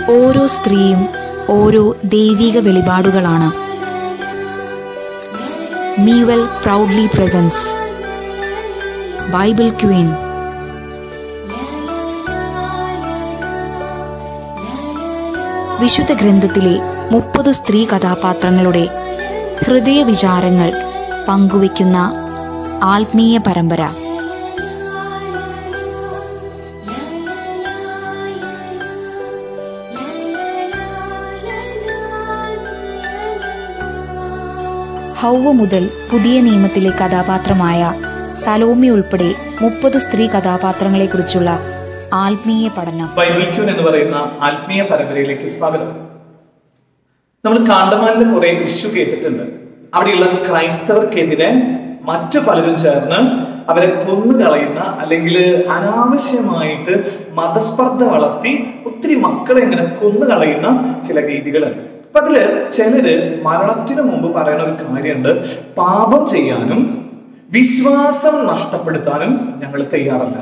ഓരോ സ്ത്രീയും ഓരോ ദൈവിക വെളിപാടുകളാണ് മീവൽ പ്രൗഡ്ലി പ്രസൻസ് ബൈബിൾ ക്വീൻ വിശുദ്ധ ഗ്രന്ഥത്തിലെ മുപ്പത് സ്ത്രീ കഥാപാത്രങ്ങളുടെ ഹൃദയ വിചാരങ്ങൾ പങ്കുവയ്ക്കുന്ന ആത്മീയ പരമ്പര ഹൗവ മുതൽ പുതിയ നിയമത്തിലെ കഥാപാത്രമായ സലോമി ഉൾപ്പെടെ മുപ്പത് സ്ത്രീ കഥാപാത്രങ്ങളെക്കുറിച്ചുള്ള ആത്മീയ പഠനം ബൈബിൾ ക്യൂൻ എന്ന് പറയുന്ന ആത്മീയ പരമ്പരയിലേക്ക് സ്വാഗതം നമ്മൾ കാണ്ടമാനിലെ കുറെ ഇഷ്യൂ കേട്ടിട്ടുണ്ട് അവിടെയുള്ള ക്രൈസ്തവർക്കെതിരെ മറ്റു പലരും ചേർന്ന് അവരെ കൊന്നുകളയുന്ന അല്ലെങ്കിൽ അനാവശ്യമായിട്ട് മതസ്പർദ്ധ വളർത്തി ഒത്തിരി മക്കളെ ഇങ്ങനെ കൊന്നുകളയുന്ന ചില രീതികളുണ്ട് അപ്പൊ അതില് ചിലര് മരണത്തിനു മുമ്പ് പറയുന്ന ഒരു കാര്യമുണ്ട് പാപം ചെയ്യാനും വിശ്വാസം നഷ്ടപ്പെടുത്താനും ഞങ്ങൾ തയ്യാറല്ല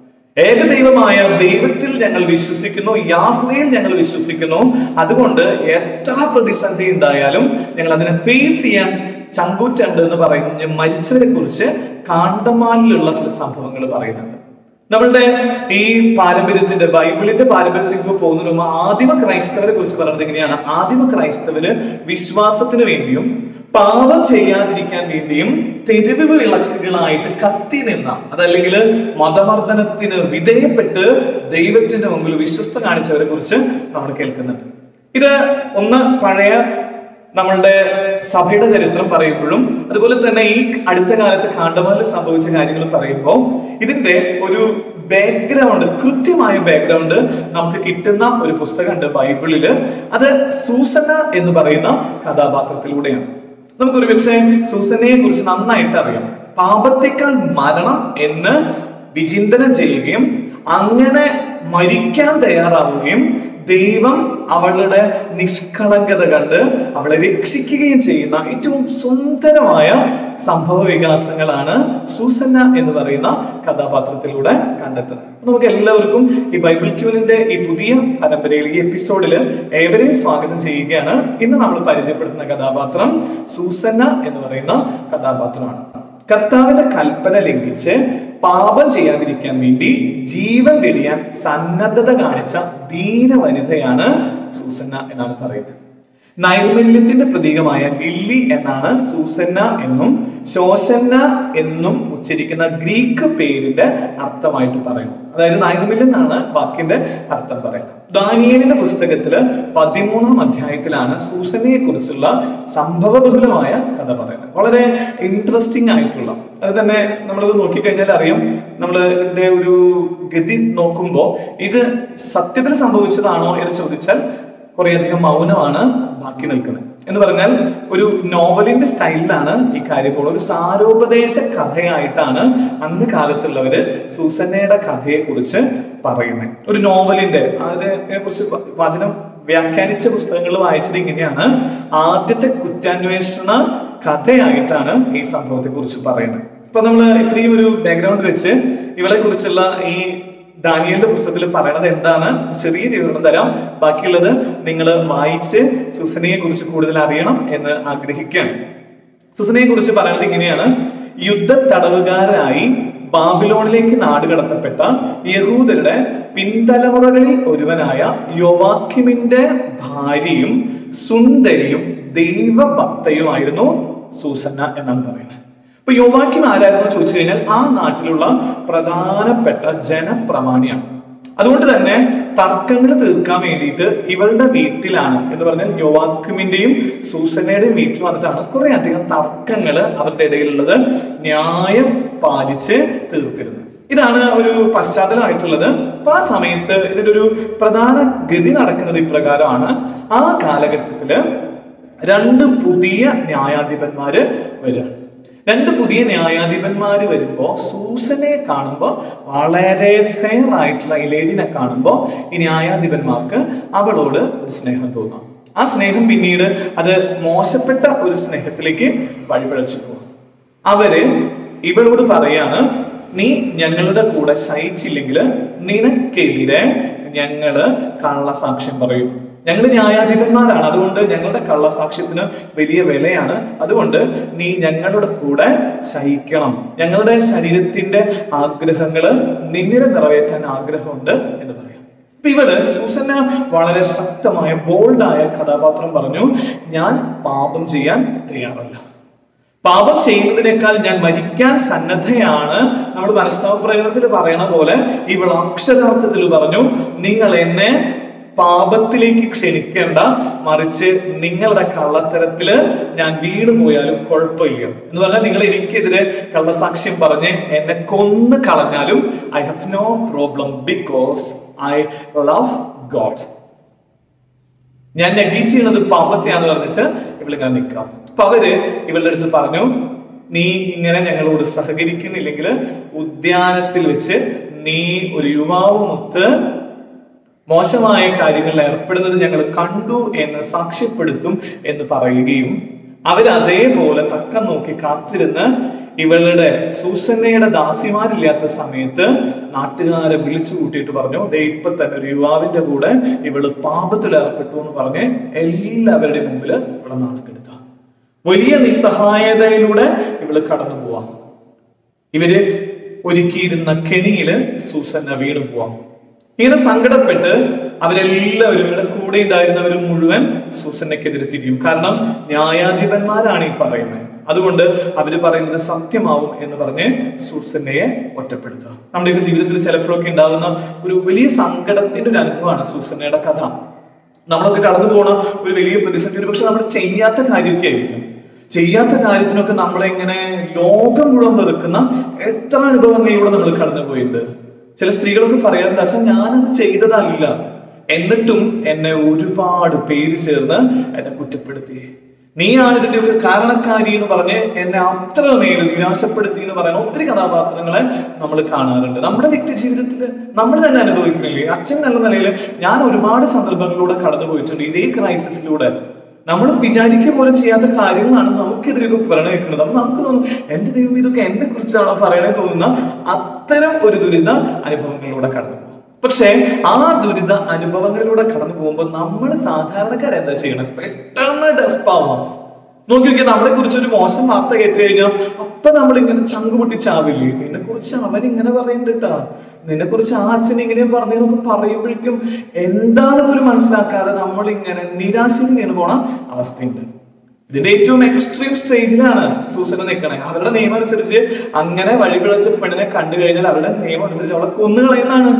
ഏകദൈവമായ ദൈവത്തിൽ ഞങ്ങൾ വിശ്വസിക്കുന്നു യാഹ്വയിൽ ഞങ്ങൾ വിശ്വസിക്കുന്നു അതുകൊണ്ട് എത്ര പ്രതിസന്ധി ഉണ്ടായാലും ഞങ്ങൾ അതിനെ ഫേസ് ചെയ്യാൻ ചങ്കൂറ്റുണ്ട് എന്ന് പറഞ്ഞ് മരിച്ചവരെ കുറിച്ച് കാണ്ടമാനിലുള്ള ചില സംഭവങ്ങൾ പറയുന്നുണ്ട് നമ്മളുടെ ഈ പാരമ്പര്യത്തിന്റെ ബൈബിളിന്റെ പാരമ്പര്യത്തിലേക്ക് പോകുന്നതിന് മുമ്പ് ആദിമ ക്രൈസ്തവരെ കുറിച്ച് പറയുന്നത് എങ്ങനെയാണ് ആദിമ ക്രൈസ്തവര് വിശ്വാസത്തിന് വേണ്ടിയും പാപം ചെയ്യാതിരിക്കാൻ വേണ്ടിയും തെരുവ് വിളക്കുകളായിട്ട് കത്തി നിന്ന അതല്ലെങ്കിൽ മതമർദ്ദനത്തിന് വിധേയപ്പെട്ട് ദൈവത്തിന്റെ മുമ്പിൽ വിശ്വസ്ത കാണിച്ചവരെ കുറിച്ച് നമ്മൾ കേൾക്കുന്നുണ്ട് ഇത് ഒന്ന് പഴയ നമ്മളുടെ സഭയുടെ ചരിത്രം പറയുമ്പോഴും അതുപോലെ തന്നെ ഈ അടുത്ത കാലത്ത് കാണ്ടമാലിൽ സംഭവിച്ച കാര്യങ്ങൾ പറയുമ്പോൾ ഇതിന്റെ ഒരു ബാക്ക്ഗ്രൗണ്ട് കൃത്യമായ ബാക്ക്ഗ്രൗണ്ട് നമുക്ക് കിട്ടുന്ന ഒരു പുസ്തകമുണ്ട് ബൈബിളില് അത് സൂസന എന്ന് പറയുന്ന കഥാപാത്രത്തിലൂടെയാണ് നമുക്ക് ഒരു പക്ഷേ സൂസനയെ കുറിച്ച് നന്നായിട്ട് അറിയാം പാപത്തേക്കാൾ മരണം എന്ന് വിചിന്തനം ചെയ്യുകയും അങ്ങനെ മരിക്കാൻ തയ്യാറാവുകയും ദൈവം അവളുടെ നിഷ്കളങ്കത കണ്ട് അവളെ രക്ഷിക്കുകയും ചെയ്യുന്ന ഏറ്റവും സുന്ദരമായ സംഭവ വികാസങ്ങളാണ് സൂസന്ന എന്ന് പറയുന്ന കഥാപാത്രത്തിലൂടെ കണ്ടെത്തുന്നത് നമുക്ക് എല്ലാവർക്കും ഈ ബൈബിൾ ക്യൂനിന്റെ ഈ പുതിയ പരമ്പരയിൽ ഈ എപ്പിസോഡിൽ ഏവരെയും സ്വാഗതം ചെയ്യുകയാണ് ഇന്ന് നമ്മൾ പരിചയപ്പെടുത്തുന്ന കഥാപാത്രം സൂസന്ന എന്ന് പറയുന്ന കഥാപാത്രമാണ് കർത്താവിന്റെ കൽപ്പന ലംഘിച്ച് പാപം ചെയ്യാതിരിക്കാൻ വേണ്ടി ജീവൻ വെടിയാൻ സന്നദ്ധത കാണിച്ച ധീര വനിതയാണ് സൂസന്ന എന്നാണ് പറയുന്നത് നൈർമല്യത്തിന്റെ പ്രതീകമായ ലില്ലി എന്നാണ് സൂസന്ന എന്നും ശോശന്ന എന്നും ഉച്ചരിക്കുന്ന ഗ്രീക്ക് പേരിന്റെ അർത്ഥമായിട്ട് പറയുന്നത് അതായത് നൈർമല്യം എന്നാണ് വാക്കിന്റെ അർത്ഥം പറയുന്നത് ദാനിയേലിന്റെ പുസ്തകത്തില് പതിമൂന്നാം അധ്യായത്തിലാണ് സൂസനയെ കുറിച്ചുള്ള സംഭവബഹുലമായ കഥ പറയുന്നത് വളരെ ഇൻട്രസ്റ്റിംഗ് ആയിട്ടുള്ള അത് തന്നെ നമ്മളത് നോക്കിക്കഴിഞ്ഞാൽ അറിയാം നമ്മൾ ഇതിന്റെ ഒരു ഗതി നോക്കുമ്പോൾ ഇത് സത്യത്തിൽ സംഭവിച്ചതാണോ എന്ന് ചോദിച്ചാൽ കുറേയധികം മൗനമാണ് ബാക്കി നിൽക്കുന്നത് എന്ന് പറഞ്ഞാൽ ഒരു നോവലിന്റെ സ്റ്റൈലിലാണ് ഈ കാര്യം പോകുന്നത് ഒരു സാരോപദേശ കഥയായിട്ടാണ് അന്ന് കാലത്തുള്ളവര് സൂസന്നയുടെ കഥയെ കുറിച്ച് പറയുന്നത് ഒരു നോവലിന്റെ അതിനെ കുറിച്ച് വചനം വ്യാഖ്യാനിച്ച പുസ്തകങ്ങൾ വായിച്ചത് ഇങ്ങനെയാണ് ആദ്യത്തെ കുറ്റാന്വേഷണ കഥയായിട്ടാണ് ഈ സംഭവത്തെ കുറിച്ച് പറയുന്നത് ഇപ്പൊ നമ്മൾ ഇത്രയും ഒരു ബാക്ക്ഗ്രൗണ്ട് വെച്ച് ഇവളെ കുറിച്ചുള്ള ഈ ദാനിയലിന്റെ പുസ്തകത്തിൽ പറയണത് എന്താണ് ചെറിയ വിവരണം തരാം ബാക്കിയുള്ളത് നിങ്ങൾ വായിച്ച് സുസനയെ കുറിച്ച് കൂടുതൽ അറിയണം എന്ന് ആഗ്രഹിക്കുകയാണ് സുസനയെ കുറിച്ച് പറയുന്നത് ഇങ്ങനെയാണ് യുദ്ധ തടവുകാരായി ബാബിലോണിലേക്ക് നാടുകടത്തപ്പെട്ട യഹൂദരുടെ പിന്തലമുറകളിൽ ഒരുവനായ യോവാക്യമിന്റെ ഭാര്യയും സുന്ദരിയും ദൈവഭക്തയുമായിരുന്നു സൂസന്ന എന്നാണ് പറയുന്നത് ഇപ്പൊ യോവാക്യം ആരായിരുന്നു ചോദിച്ചു കഴിഞ്ഞാൽ ആ നാട്ടിലുള്ള പ്രധാനപ്പെട്ട ജനപ്രമാണിയാണ് അതുകൊണ്ട് തന്നെ തർക്കങ്ങൾ തീർക്കാൻ വേണ്ടിയിട്ട് ഇവളുടെ വീട്ടിലാണ് എന്ന് പറഞ്ഞാൽ യോവാക്യമിന്റെയും സൂസനയുടെയും വീട്ടിൽ വന്നിട്ടാണ് കുറെ അധികം തർക്കങ്ങൾ അവരുടെ ഇടയിലുള്ളത് ന്യായം പാലിച്ച് തീർത്തിരുന്നത് ഇതാണ് ഒരു പശ്ചാത്തലമായിട്ടുള്ളത് അപ്പൊ ആ സമയത്ത് ഇതിന്റെ ഒരു പ്രധാന ഗതി നടക്കുന്നത് ഇപ്രകാരമാണ് ആ കാലഘട്ടത്തില് രണ്ട് പുതിയ ന്യായാധിപന്മാര് വരികയാണ് രണ്ട് പുതിയ ന്യായാധിപന്മാര് വരുമ്പോ സൂസനെ കാണുമ്പോ വളരെ ഫെയർ ആയിട്ടുള്ള ഈ ലേഡിനെ കാണുമ്പോ ഈ ന്യായാധിപന്മാർക്ക് അവളോട് ഒരു സ്നേഹം തോന്നാം ആ സ്നേഹം പിന്നീട് അത് മോശപ്പെട്ട ഒരു സ്നേഹത്തിലേക്ക് വഴിപഴച്ചു പോകും അവര് ഇവളോട് പറയാണ് നീ ഞങ്ങളുടെ കൂടെ ശയിച്ചില്ലെങ്കിൽ നിനക്കെതിരെ ഞങ്ങള് കള്ളസാക്ഷ്യം പറയും ഞങ്ങൾ ന്യായാധിപന്മാരാണ് അതുകൊണ്ട് ഞങ്ങളുടെ കള്ളസാക്ഷ്യത്തിന് വലിയ വിലയാണ് അതുകൊണ്ട് നീ ഞങ്ങളുടെ കൂടെ സഹിക്കണം ഞങ്ങളുടെ ശരീരത്തിന്റെ ആഗ്രഹങ്ങള് നിന്നിനെ നിറവേറ്റാൻ ആഗ്രഹമുണ്ട് എന്ന് പറയാം അപ്പൊ ഇവള് സൂസന്ന വളരെ ശക്തമായ ബോൾഡായ കഥാപാത്രം പറഞ്ഞു ഞാൻ പാപം ചെയ്യാൻ തയ്യാറല്ല പാപം ചെയ്യുന്നതിനേക്കാൾ ഞാൻ മരിക്കാൻ സന്നദ്ധയാണ് നമ്മൾ മനസ്താവ പ്രകടനത്തിൽ പറയണ പോലെ ഇവൾ അക്ഷരാർത്ഥത്തിൽ പറഞ്ഞു നിങ്ങൾ എന്നെ പാപത്തിലേക്ക് ക്ഷണിക്കേണ്ട മറിച്ച് നിങ്ങളുടെ കള്ളത്തരത്തില് ഞാൻ വീണു പോയാലും കുഴപ്പമില്ല എന്ന് പറഞ്ഞാൽ നിങ്ങൾ എനിക്കെതിരെ കള്ളസാക്ഷ്യം പറഞ്ഞ് എന്നെ കൊന്നു കളഞ്ഞാലും I have no problem because I love God ഞാൻ നെഗേറ്റ് ചെയ്യുന്നത് പാപത്തെയാന്ന് പറഞ്ഞിട്ട് ഇവളിങ്ങനെ നിൽക്കാം അപ്പൊ അവര് ഇവളുടെ അടുത്ത് പറഞ്ഞു നീ ഇങ്ങനെ ഞങ്ങളോട് സഹകരിക്കുന്നില്ലെങ്കിൽ ഉദ്യാനത്തിൽ വെച്ച് നീ ഒരു യുവാവുമൊത്ത് മോശമായ കാര്യങ്ങളിൽ ഏർപ്പെടുന്നത് ഞങ്ങൾ കണ്ടു എന്ന് സാക്ഷ്യപ്പെടുത്തും എന്ന് പറയുകയും അവർ അതേപോലെ തക്കം നോക്കി കാത്തിരുന്ന് ഇവളുടെ സൂസന്നയുടെ ദാസിമാരില്ലാത്ത സമയത്ത് നാട്ടുകാരെ വിളിച്ചു കൂട്ടിയിട്ട് പറഞ്ഞു ദേ ഇപ്പൊ തന്നെ ഒരു യുവാവിന്റെ കൂടെ ഇവള് പാപത്തിൽ ഏർപ്പെട്ടു എന്ന് പറഞ്ഞ് എല്ലാവരുടെയും മുമ്പിൽ ഇവിടെ നാണക്കെടുത്ത വലിയ നിസ്സഹായതയിലൂടെ ഇവള് കടന്നു പോവാം ഇവര് ഒരുക്കിയിരുന്ന കെണിയില് സൂസന്ന വീണു പോവാം ഇങ്ങനെ സങ്കടപ്പെട്ട് അവരെല്ലാവരും ഇവിടെ കൂടെ ഉണ്ടായിരുന്നവർ മുഴുവൻ സൂസന്നയ്ക്കെതിരെ തിരിയും കാരണം ന്യായാധിപന്മാരാണ് ഈ പറയുന്നത് അതുകൊണ്ട് അവര് പറയുന്നത് സത്യമാവും എന്ന് പറഞ്ഞ് സൂസന്നയെ ഒറ്റപ്പെടുത്തുക നമ്മുടെയൊക്കെ ജീവിതത്തിൽ ചിലപ്പോഴൊക്കെ ഉണ്ടാകുന്ന ഒരു വലിയ സങ്കടത്തിന്റെ ഒരു അനുഭവമാണ് സൂസന്നയുടെ കഥ നമ്മളൊക്കെ കടന്നു പോണ ഒരു വലിയ പ്രതിസന്ധി ഒരു പക്ഷെ നമ്മൾ ചെയ്യാത്ത കാര്യമൊക്കെ ആയിരിക്കും ചെയ്യാത്ത കാര്യത്തിനൊക്കെ നമ്മളെ ഇങ്ങനെ ലോകം മുഴുവൻ വെറുക്കുന്ന എത്ര അനുഭവങ്ങളിലൂടെ നമ്മൾ കടന്നു പോയിട്ടുണ്ട് ചില സ്ത്രീകളൊക്കെ പറയാറുണ്ട് അച്ഛാ ഞാനത് ചെയ്തതല്ല എന്നിട്ടും എന്നെ ഒരുപാട് പേര് ചേർന്ന് എന്നെ കുറ്റപ്പെടുത്തി നീയാണ് ഇതിന്റെയൊക്കെ കാരണക്കാരി എന്ന് പറഞ്ഞ് എന്നെ അത്ര നേരം നിരാശപ്പെടുത്തി എന്ന് പറയുന്ന ഒത്തിരി കഥാപാത്രങ്ങളെ നമ്മൾ കാണാറുണ്ട് നമ്മുടെ വ്യക്തി ജീവിതത്തിൽ നമ്മൾ തന്നെ അനുഭവിക്കുന്നില്ലേ അച്ഛൻ എന്ന നിലയിൽ ഞാൻ ഒരുപാട് സന്ദർഭങ്ങളിലൂടെ കടന്നു പോയിട്ടുണ്ട് ഇതേ ക്രൈസിസിലൂടെ നമ്മൾ വിചാരിക്കുക പോലെ ചെയ്യാത്ത കാര്യങ്ങളാണ് നമുക്കെതിരെയൊക്കെ പ്രണയിക്കുന്നത് അപ്പൊ നമുക്ക് തോന്നും എന്റെ ദൈവം ഇതൊക്കെ എന്നെ കുറിച്ചാണോ പറയണേ തോന്നുന്ന അത്തരം ഒരു ദുരിത അനുഭവങ്ങളിലൂടെ കടന്നു പോകും പക്ഷേ ആ ദുരിത അനുഭവങ്ങളിലൂടെ കടന്നു പോകുമ്പോൾ നമ്മൾ സാധാരണക്കാർ എന്താ ചെയ്യണം പെട്ടെന്ന് ഡെസ്പാവാം നോക്കി നോക്കിയാൽ നമ്മളെ കുറിച്ച് ഒരു മോശം വാർത്ത കേട്ട് കഴിഞ്ഞാൽ അപ്പൊ നമ്മൾ ഇങ്ങനെ ചങ്ക് പൊട്ടിച്ചാവില്ലേ നിന്നെ കുറിച്ച് അവൻ ഇങ്ങനെ പറയുന്നുണ്ടാ നിന്നെ കുറിച്ച് ആ അച്ഛൻ ഇങ്ങനെ പറഞ്ഞതൊക്കെ പറയുമ്പോഴേക്കും എന്താണ് പോലും മനസ്സിലാക്കാതെ നമ്മൾ ഇങ്ങനെ നിരാശയിൽ നിന്ന് പോണ അവസ്ഥയുണ്ട് ഇതിന്റെ ഏറ്റവും എക്സ്ട്രീം സ്റ്റേജിലാണ് സൂസന നിൽക്കണേ അവരുടെ നിയമം അനുസരിച്ച് അങ്ങനെ വഴിപിഴച്ച പെണ്ണിനെ കണ്ടു കഴിഞ്ഞാൽ അവരുടെ നിയമം അനുസരിച്ച് അവളെ കൊന്നുകളയുന്നതാണ്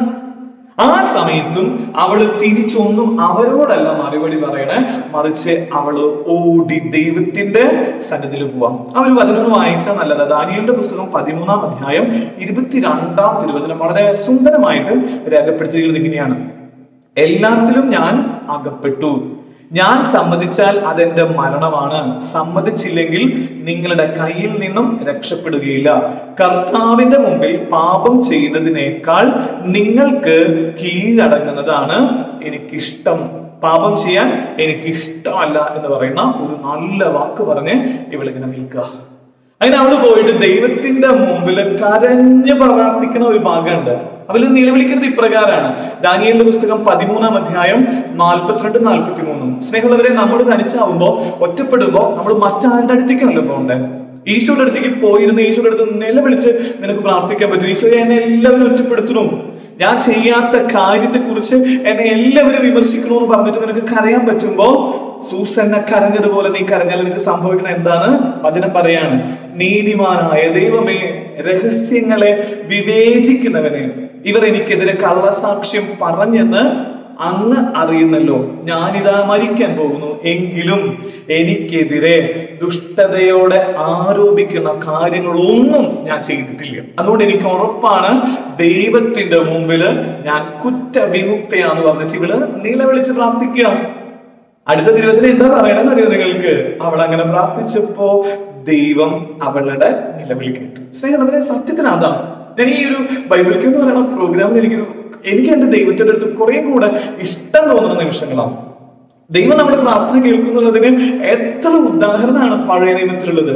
ആ സമയത്തും അവള് തിരിച്ചൊന്നും അവരോടല്ല മറുപടി പറയണേ മറിച്ച് അവള് ഓടി ദൈവത്തിന്റെ സന്നിധിയിൽ പോവാം ആ ഒരു വചനം ഒന്ന് വായിച്ചാൽ നല്ലത് ദാനിയലിന്റെ പുസ്തകം പതിമൂന്നാം അധ്യായം ഇരുപത്തിരണ്ടാം തിരുവചനം വളരെ സുന്ദരമായിട്ട് രേഖപ്പെടുത്തിയിരിക്കുന്നത് ഇങ്ങനെയാണ് എല്ലാത്തിലും ഞാൻ അകപ്പെട്ടു ഞാൻ സമ്മതിച്ചാൽ അതെന്റെ മരണമാണ് സമ്മതിച്ചില്ലെങ്കിൽ നിങ്ങളുടെ കയ്യിൽ നിന്നും രക്ഷപ്പെടുകയില്ല കർത്താവിന്റെ മുമ്പിൽ പാപം ചെയ്യുന്നതിനേക്കാൾ നിങ്ങൾക്ക് കീഴടങ്ങുന്നതാണ് എനിക്കിഷ്ടം പാപം ചെയ്യാൻ എനിക്ക് ഇഷ്ടമല്ല എന്ന് പറയുന്ന ഒരു നല്ല വാക്ക് പറഞ്ഞ് ഇവളിങ്ങനെ നിൽക്കുക അങ്ങനെ അവള് പോയിട്ട് ദൈവത്തിന്റെ മുമ്പിൽ കരഞ്ഞ് പ്രാർത്ഥിക്കുന്ന ഒരു ഭാഗമുണ്ട് അവര് നിലവിളിക്കുന്നത് ഇപ്രകാരമാണ് ദാനിയലിന്റെ പുസ്തകം പതിമൂന്നാം അധ്യായം നാൽപ്പത്തിരണ്ട് നാൽപ്പത്തി മൂന്നും സ്നേഹമുള്ളവരെ നമ്മൾ തനിച്ചാവുമ്പോ ഒറ്റപ്പെടുമ്പോ നമ്മൾ മറ്റാരുടെ അടുത്തേക്കാണല്ലോ പോകണ്ടേ ഈശോയുടെ അടുത്തേക്ക് പോയിരുന്ന് ഈശോയുടെ അടുത്ത് നിലവിളിച്ച് നിനക്ക് പ്രാർത്ഥിക്കാൻ പറ്റും ഈശോയെ എന്നെ എല്ലാവരും ഒറ്റപ്പെടുത്തണം ഞാൻ ചെയ്യാത്ത കാര്യത്തെ കുറിച്ച് എന്നെ എല്ലാവരും വിമർശിക്കണമെന്ന് പറഞ്ഞിട്ട് നിനക്ക് കരയാൻ പറ്റുമ്പോ സൂസന്നെ കരഞ്ഞതുപോലെ നീ കരഞ്ഞാൽ നിനക്ക് സംഭവിക്കണ എന്താണ് വചനം പറയാണ് നീതിമാനായ ദൈവമേ രഹസ്യങ്ങളെ വിവേചിക്കുന്നവനെ ഇവർ എനിക്കെതിരെ കള്ളസാക്ഷ്യം പറഞ്ഞെന്ന് അങ്ങ് അറിയുന്നല്ലോ ഞാനിതാ മരിക്കാൻ പോകുന്നു എങ്കിലും എനിക്കെതിരെ ദുഷ്ടതയോടെ ആരോപിക്കുന്ന കാര്യങ്ങളൊന്നും ഞാൻ ചെയ്തിട്ടില്ല അതുകൊണ്ട് എനിക്ക് ഉറപ്പാണ് ദൈവത്തിന്റെ മുമ്പിൽ ഞാൻ കുറ്റവിമുക്തയാന്ന് പറഞ്ഞിട്ട് ഇവള് നിലവിളിച്ച് പ്രാർത്ഥിക്കുക അടുത്ത തിരുവചനം എന്താ പറയണെന്ന് അറിയോ നിങ്ങൾക്ക് അവൾ അങ്ങനെ പ്രാർത്ഥിച്ചപ്പോ ദൈവം അവളുടെ നിലവിളി കേട്ടു സ്നേഹം സത്യത്തിന് അതാണ് ഞാൻ ഈ ഒരു ബൈബിളിക്ക് എന്ന് പറയുന്ന പ്രോഗ്രാമിൽ എനിക്കൊരു എനിക്ക് എന്റെ ദൈവത്തിന്റെ അടുത്ത് കുറെ കൂടെ ഇഷ്ടം തോന്നുന്ന നിമിഷങ്ങളാണ് ദൈവം നമ്മുടെ പ്രാർത്ഥന കേൾക്കുന്നുള്ളതിന് എത്ര ഉദാഹരണമാണ് പഴയ നിയമത്തിലുള്ളത്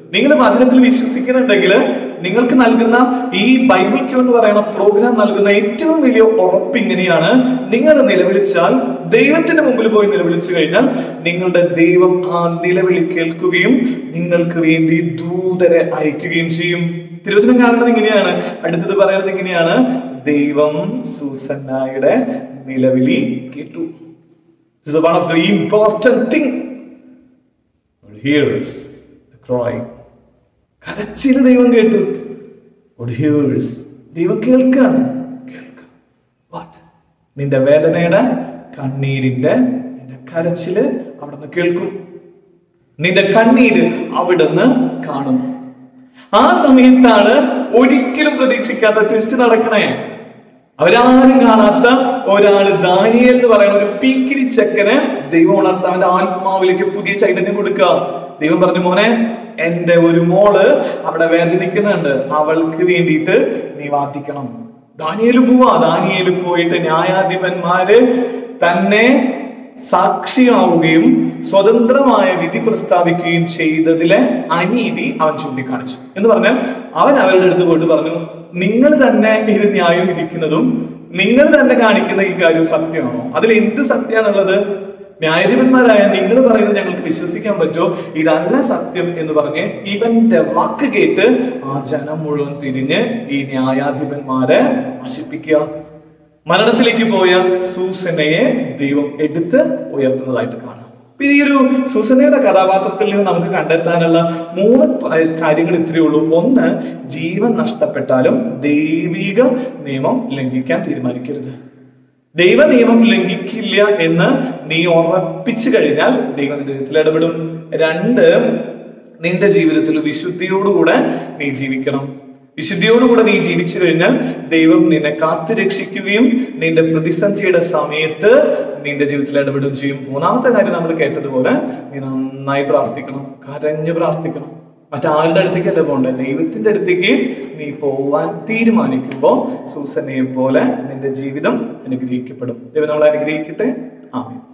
നിങ്ങൾ വചനത്തിൽ വിശ്വസിക്കുന്നുണ്ടെങ്കിൽ നിങ്ങൾക്ക് നൽകുന്ന ഈ ബൈബിൾ ക്യൂ എന്ന് പറയുന്ന പ്രോഗ്രാം നൽകുന്ന ഏറ്റവും വലിയ ഉറപ്പ് ഇങ്ങനെയാണ് നിങ്ങൾ നിലവിളിച്ചാൽ ദൈവത്തിന്റെ മുമ്പിൽ പോയി നിലവിളിച്ചു കഴിഞ്ഞാൽ നിങ്ങളുടെ ദൈവം ആ നിലവിളി കേൾക്കുകയും നിങ്ങൾക്ക് വേണ്ടി ദൂതരെ അയക്കുകയും ചെയ്യും തിരുവചനം കാണുന്നത് ഇങ്ങനെയാണ് അടുത്തത് പറയുന്നത് ഇങ്ങനെയാണ് ദൈവം സൂസന്നായുടെ നിലവിളി കേട്ടു This is one of the important thing. God hears the cry. കരച്ചിൽ ദൈവം കേട്ടു God hears. ദൈവം കേൾക്കാണ് കേൾക്കാം വാട്ട് നിന്റെ വേദനയുടെ കണ്ണീരിന്റെ നിന്റെ കരച്ചില് അവിടുന്ന് കേൾക്കും നിന്റെ കണ്ണീര് അവിടുന്ന് കാണും ആ സമയത്താണ് ഒരിക്കലും പ്രതീക്ഷിക്കാത്ത ട്വിസ്റ്റ് നടക്കണേ അവരാരും കാണാത്ത ഒരാള് ദാനിയേൽ എന്ന് പറയുന്ന ഒരു പീക്കിരി ചെക്കന് ദൈവം ഉണർത്ത അവന്റെ ആത്മാവിലേക്ക് പുതിയ ചൈതന്യം കൊടുക്കുക ദൈവം പറഞ്ഞു മോനെ എന്റെ ഒരു മോള് അവിടെ വേദനിക്കുന്നുണ്ട് അവൾക്ക് വേണ്ടിയിട്ട് നീ വാദിക്കണം ദാനിയേല് പോവാ ദാനിയേല് പോയിട്ട് ന്യായാധിപന്മാര് തന്നെ സാക്ഷിയാവുകയും സ്വതന്ത്രമായ വിധി പ്രസ്താവിക്കുകയും ചെയ്തതിലെ അനീതി അവൻ ചൂണ്ടിക്കാണിച്ചു എന്ന് പറഞ്ഞാൽ അവൻ അവരുടെ അടുത്ത് പോയിട്ട് പറഞ്ഞു നിങ്ങൾ തന്നെ ഇത് ന്യായം വിധിക്കുന്നതും നിങ്ങൾ തന്നെ കാണിക്കുന്ന ഈ കാര്യം സത്യമാണോ അതിൽ എന്ത് സത്യമാണുള്ളത് ന്യായാധിപന്മാരായ നിങ്ങൾ പറയുന്നത് ഞങ്ങൾക്ക് വിശ്വസിക്കാൻ പറ്റുമോ ഇതല്ല സത്യം എന്ന് പറഞ്ഞ് ഇവന്റെ വാക്ക് കേട്ട് ആ ജനം മുഴുവൻ തിരിഞ്ഞ് ഈ ന്യായാധിപന്മാരെ നശിപ്പിക്കുക മരണത്തിലേക്ക് പോയ സൂസനയെ ദൈവം എടുത്ത് ഉയർത്തുന്നതായിട്ട് കാണാം പിന്നെ ഈ ഒരു സൂസനയുടെ കഥാപാത്രത്തിൽ നിന്ന് നമുക്ക് കണ്ടെത്താനുള്ള മൂന്ന് പ- കാര്യങ്ങൾ ഇത്രയേ ഉള്ളൂ ഒന്ന് ജീവൻ നഷ്ടപ്പെട്ടാലും ദൈവിക നിയമം ലംഘിക്കാൻ തീരുമാനിക്കരുത് ദൈവ നിയമം ലംഘിക്കില്ല എന്ന് നീ ഉറപ്പിച്ചു കഴിഞ്ഞാൽ ദൈവം നിന്റെ ജീവിതത്തിൽ ഇടപെടും രണ്ട് നിന്റെ ജീവിതത്തിൽ വിശുദ്ധിയോടുകൂടെ നീ ജീവിക്കണം വിശുദ്ധിയോടുകൂടെ നീ ജീവിച്ചു കഴിഞ്ഞാൽ ദൈവം നിന്നെ കാത്തു രക്ഷിക്കുകയും നിന്റെ പ്രതിസന്ധിയുടെ സമയത്ത് നിന്റെ ജീവിതത്തിൽ ഇടപെടുകയും ചെയ്യും മൂന്നാമത്തെ കാര്യം നമ്മൾ കേട്ടതുപോലെ നീ നന്നായി പ്രാർത്ഥിക്കണം കരഞ്ഞു പ്രാർത്ഥിക്കണം മറ്റാരുടെ അടുത്തേക്കല്ല പോകണ്ടേ ദൈവത്തിന്റെ അടുത്തേക്ക് നീ പോവാൻ തീരുമാനിക്കുമ്പോൾ സൂസനയെ പോലെ നിന്റെ ജീവിതം അനുഗ്രഹിക്കപ്പെടും ദൈവം നമ്മളെ അനുഗ്രഹിക്കട്ടെ ആമേൻ